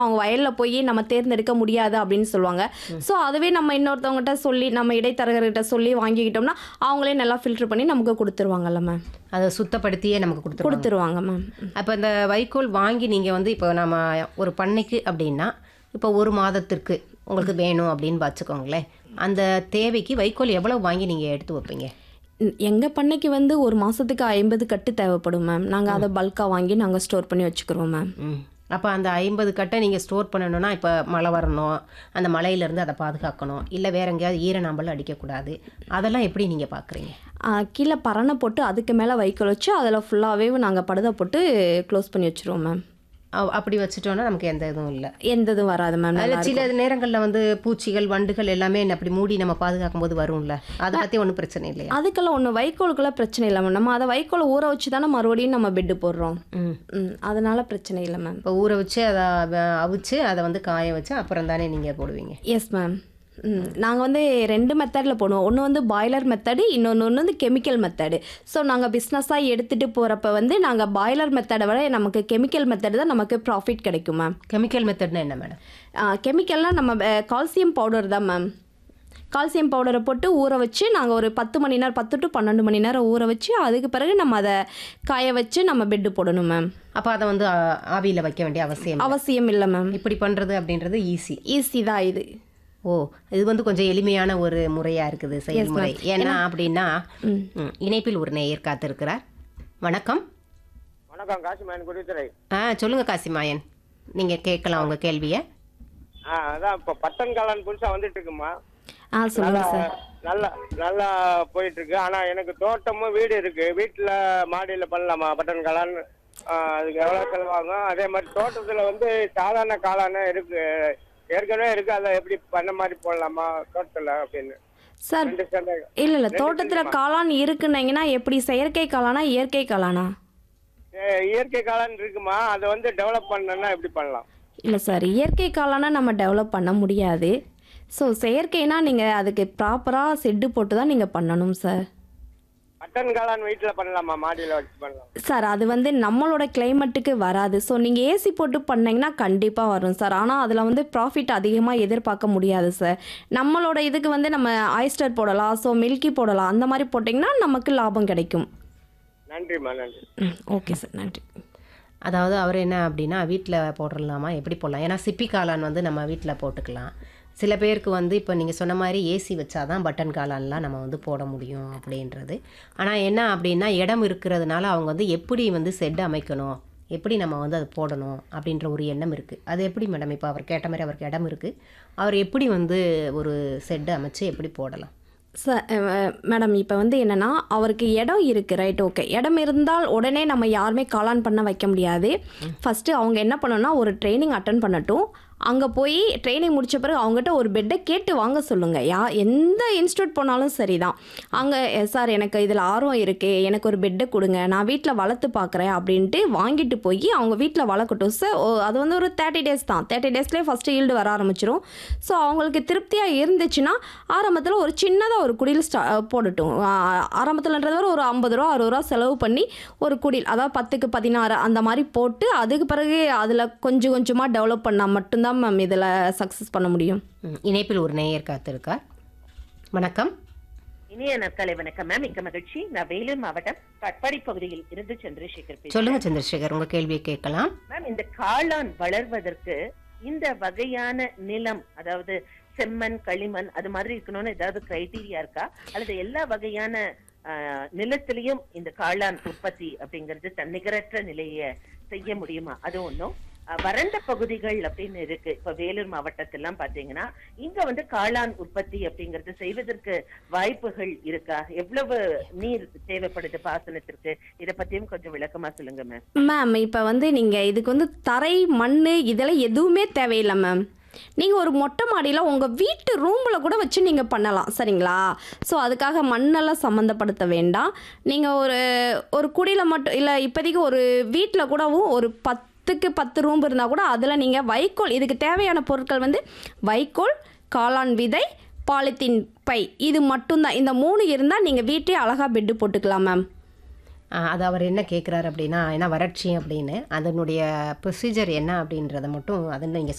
அவங்க வயல்ல போய் நம்ம தேர்ந்தெடுக்க முடியாது அப்படின்னு சொல்லுவாங்க ஸோ அதுவே நம்ம இன்னொருத்தவங்ககிட்ட சொல்லி நம்ம இடைத்தரகர்கிட்ட சொல்லி வாங்கிக்கிட்டோம்னா அவங்களே நல்லா ஃபில்டர் பண்ணி நமக்கு கொடுத்துருவாங்கல்ல மேம் அதை சுத்தப்படுத்தியே நமக்கு கொடுத்துருவாங்க கொடுத்துருவாங்க மேம் அப்போ இந்த வைக்கோல் வாங்கி நீங்கள் வந்து இப்போ நம்ம ஒரு பண்ணைக்கு அப்படின்னா இப்போ ஒரு மாதத்திற்கு உங்களுக்கு வேணும் அப்படின்னு வச்சுக்கோங்களேன் அந்த தேவைக்கு வைக்கோல் எவ்வளவு வாங்கி நீங்கள் எடுத்து வைப்பீங்க எங்கள் பண்ணைக்கு வந்து ஒரு மாதத்துக்கு ஐம்பது கட்டு தேவைப்படும் மேம் நாங்கள் அதை பல்காக வாங்கி நாங்கள் ஸ்டோர் பண்ணி வச்சுக்கிறோம் மேம் ம் அப்போ அந்த ஐம்பது கட்டை நீங்கள் ஸ்டோர் பண்ணணும்னா இப்போ மழை வரணும் அந்த மழையிலேருந்து அதை பாதுகாக்கணும் இல்லை வேற எங்கேயாவது ஈரநாம்பல் அடிக்கக்கூடாது அதெல்லாம் எப்படி நீங்கள் பார்க்குறீங்க கீழே பரணை போட்டு அதுக்கு மேலே வைக்கோல் வச்சு அதில் ஃபுல்லாகவே நாங்கள் படுதை போட்டு க்ளோஸ் பண்ணி வச்சுருவோம் மேம் அப்படி வச்சுட்டோன்னா நமக்கு எந்த இதுவும் இல்லை எந்த இதுவும் வராது மேம் அதில் சில நேரங்களில் வந்து பூச்சிகள் வண்டுகள் எல்லாமே அப்படி மூடி நம்ம பாதுகாக்கும் போது வரும்ல அதை பற்றி ஒன்றும் பிரச்சனை இல்லையா அதுக்கெல்லாம் ஒன்று வைக்கோலுக்கெல்லாம் பிரச்சனை இல்லை மேம் நம்ம அதை வைக்கோலை ஊற வச்சு தானே மறுபடியும் நம்ம பெட்டு போடுறோம் ம் ம் அதனால பிரச்சனை இல்லை மேம் இப்போ ஊற வச்சு அதை அவ- அவிச்சு அதை வந்து காய வச்சு அப்புறம் தானே நீங்கள் போடுவீங்க எஸ் மேம் ம் நாங்கள் வந்து ரெண்டு மெத்தடில் போடுவோம் ஒன்று வந்து பாய்லர் மெத்தடு இன்னொன்று ஒன்று வந்து கெமிக்கல் மெத்தடு ஸோ நாங்கள் பிஸ்னஸாக எடுத்துகிட்டு போகிறப்ப வந்து நாங்கள் பாய்லர் மெத்தடை விட நமக்கு கெமிக்கல் மெத்தடு தான் நமக்கு ப்ராஃபிட் கிடைக்கும் மேம் கெமிக்கல் மெத்தட்னா என்ன மேடம் கெமிக்கல்னால் நம்ம கால்சியம் பவுடர் தான் மேம் கால்சியம் பவுடரை போட்டு ஊற வச்சு நாங்கள் ஒரு பத்து மணி நேரம் பத்து டு பன்னெண்டு மணி நேரம் ஊற வச்சு அதுக்கு பிறகு நம்ம அதை காய வச்சு நம்ம பெட்டு போடணும் மேம் அப்போ அதை வந்து ஆவியில் வைக்க வேண்டிய அவசியம் இல்லை. அவசியம் இல்லை மேம் இப்படி பண்ணுறது அப்படின்றது ஈஸி ஈஸி தான் இது ஓ இது வந்து கொஞ்சம் எளிமையான ஒரு முறையாக இருக்குது செயல்முறை ஏன்னா அப்படின்னா ம், இணைப்பில் ஒரு நேயர் காத்திருக்கிறார் வணக்கம் வணக்கம் காசிமாயன் குடித்துறை ஆ சொல்லுங்கள் காசிமாயன் நீங்கள் கேட்கலாம் உங்கள் கேள்வியை ஆ அதான் இப்போ பட்டன் காளான் புதுசா வந்துட்டு இருக்குமா ஆ சொல்லுங்கள் சார் நல்லா நல்லா போயிட்டு இருக்கு ஆனா எனக்கு தோட்டமும் வீடு இருக்கு வீட்டுல மாடியில பண்ணலாமா பட்டன் காளான் ஆ, அதுக்கு எவ்வளவு செலவாகும் அதே மாதிரி தோட்டத்துல வந்து சாதாரண காளான இருக்கு ஏற்கனவே இருக்கு அதை எப்படி பண்ண மாதிரி போடலாமா தோட்டத்துல அப்படின்னு சார் ரெண்டு சந்தேகம் இல்லை இல்லை தோட்டத்தில் காளான் இருக்குன்னீங்கன்னா எப்படி செயற்கை காளானா இயற்கை காளானா ஏ, இயற்கை காளான் இருக்குமா அதை வந்து டெவலப் பண்ணணும்னா எப்படி பண்ணலாம் இல்லை சார் இயற்கை காளானா நம்ம டெவலப் பண்ண முடியாது ஸோ செயற்கைனா நீங்கள் அதுக்கு ப்ராப்பராக செட்டு போட்டு தான் நீங்கள் பண்ணணும் சார் பட்டன் காளான் வீட்டுல பண்ணலாமா மாடியில வச்சு பண்ணலாம் சார் அது வந்து நம்மளோட கிளைமேட்டுக்கு வராது ஸோ நீங்கள் ஏசி போட்டு பண்ணீங்கன்னா கண்டிப்பாக வரும் சார் ஆனால் அதில் வந்து ப்ராஃபிட் அதிகமாக எதிர்பார்க்க முடியாது சார் நம்மளோட இதுக்கு வந்து நம்ம ஆயிஸ்டர் போடலாம் ஸோ மில்கி போடலாம் அந்த மாதிரி போட்டிங்கன்னா நமக்கு லாபம் கிடைக்கும் நன்றிம்மா நன்றி ம் ஓகே சார் நன்றி அதாவது அவர் என்ன அப்படின்னா வீட்டில் போட்டுடலாமா எப்படி போடலாம் ஏன்னா சிப்பி காளான் வந்து நம்ம வீட்டில் போட்டுக்கலாம் சில பேருக்கு வந்து இப்போ நீங்கள் சொன்ன மாதிரி ஏசி வச்சாதான் பட்டன் காளான்லாம் நம்ம வந்து போட முடியும் அப்படின்றது ஆனால் என்ன அப்படின்னா இடம் இருக்கிறதுனால அவங்க வந்து எப்படி வந்து செட் அமைக்கணும் எப்படி நம்ம வந்து அது போடணும் அப்படின்ற ஒரு எண்ணம் இருக்குது அது எப்படி மேடம் இப்போ அவர் கேட்ட மாதிரி அவருக்கு இடம் இருக்குது அவர் எப்படி வந்து ஒரு செட்டு அமைச்சு எப்படி போடலாம் சார் மேடம் இப்போ வந்து என்னென்னா அவருக்கு இடம் இருக்குது ரைட் ஓகே இடம் இருந்தால் உடனே நம்ம யாருமே காலான் பண்ண வைக்க முடியாது ஃபஸ்ட்டு அவங்க என்ன பண்ணணும்னா ஒரு ட்ரைனிங் அட்டன் பண்ணட்டும் அங்கே போய் ட்ரைனிங் முடிச்ச பிறகு அவங்ககிட்ட ஒரு பெட்டை கேட்டு வாங்க சொல்லுங்கள் யா எந்த இன்ஸ்டியூட் போனாலும் சரி தான் அங்கே சார் எனக்கு இதில் ஆர்வம் இருக்குது எனக்கு ஒரு பெட்டை கொடுங்க நான் வீட்டில் வளர்த்து பார்க்குறேன் அப்படின்ட்டு வாங்கிட்டு போய் அவங்க வீட்டில் வளர்க்கட்டும் சார் அது வந்து ஒரு தேர்ட்டி டேஸ் தான் தேர்ட்டி டேஸ்லேயே ஃபஸ்ட்டு ஈல்டு வர ஆரம்பிச்சிரும் ஸோ அவங்களுக்கு திருப்தியாக இருந்துச்சுன்னா ஆரம்பத்தில் ஒரு சின்னதாக ஒரு குடில் ஸ்டா போடட்டும் ஆரம்பத்தில்ன்றது வரை ஒரு ஐம்பது ரூபா அறுபது ரூபா செலவு பண்ணி ஒரு குடில் அதாவது பத்துக்கு பதினாறு அந்த மாதிரி போட்டு அதுக்கு பிறகு அதில் கொஞ்சம் கொஞ்சமாக டெவலப் பண்ணால் மட்டும்தான் மேம் இதில் சக்ஸஸ் பண்ண முடியும் ம், இணைப்பில் ஒரு நேயர் காத்திருக்கார் வணக்கம் இனிய நாட்காலை வணக்கம் மேம் மிக்க மகிழ்ச்சி நான் வேலூர் மாவட்டம் கட்பாடி பகுதியில் இருந்து சந்திரசேகர் பேசுறேன் சொல்லுங்க சந்திரசேகர் உங்கள் கேள்வியை கேட்கலாம் மேம் இந்த காளான் வளர்வதற்கு இந்த வகையான நிலம் அதாவது செம்மண் களிமண் அது மாதிரி இருக்கணும்னு ஏதாவது கிரைட்டீரியா இருக்கா அல்லது எல்லா வகையான ஆஹ், நிலத்திலையும் இந்த காளான் உற்பத்தி அப்படிங்கிறது தன்னிகரற்ற நிலையை செய்ய முடியுமா அது ஒண்ணும் ஆஹ், வறண்ட பகுதிகள் அப்படின்னு இருக்கு இப்ப வேலூர் மாவட்டத்திலாம் பாத்தீங்கன்னா இங்க வந்து காளான் உற்பத்தி அப்படிங்கறது செய்வதற்கு வாய்ப்புகள் இருக்கா எவ்வளவு நீர் தேவைப்படுது பாசனத்திற்கு இத பத்தியும் கொஞ்சம் விளக்கமா சொல்லுங்க மேம் மேம் இப்போ வந்து நீங்கள் இதுக்கு வந்து தரை மண் இதெல்லாம் எதுவுமே தேவையில்லை மேம் நீங்கள் ஒரு மொட்டை மாடியில் உங்கள் வீட்டு ரூமில் கூட வச்சு நீங்கள் பண்ணலாம் சரிங்களா ஸோ அதுக்காக மண்ணெல்லாம் சம்மந்தப்படுத்த வேண்டாம் நீங்கள் ஒரு ஒரு குடியில் மட்டும் இல்லை இப்போதைக்கு ஒரு வீட்டில் கூடவும் ஒரு பத்துக்கு பத்து ரூம் இருந்தால் கூட அதில் நீங்கள் வைக்கோல் இதுக்கு தேவையான பொருட்கள் வந்து வைக்கோல் காளான் விதை பாலித்தீன் பை இது மட்டும்தான் இந்த மூணு இருந்தால் நீங்கள் வீட்டே அழகாக பெட்டு போட்டுக்கலாம் மேம் ஆஹ் அது அவர் என்ன கேட்குறாரு அப்படின்னா ஏன்னா வறட்சி அப்படின்னு அதனுடைய ப்ரொசீஜர் என்ன அப்படின்றத மட்டும் அதை நீங்கள்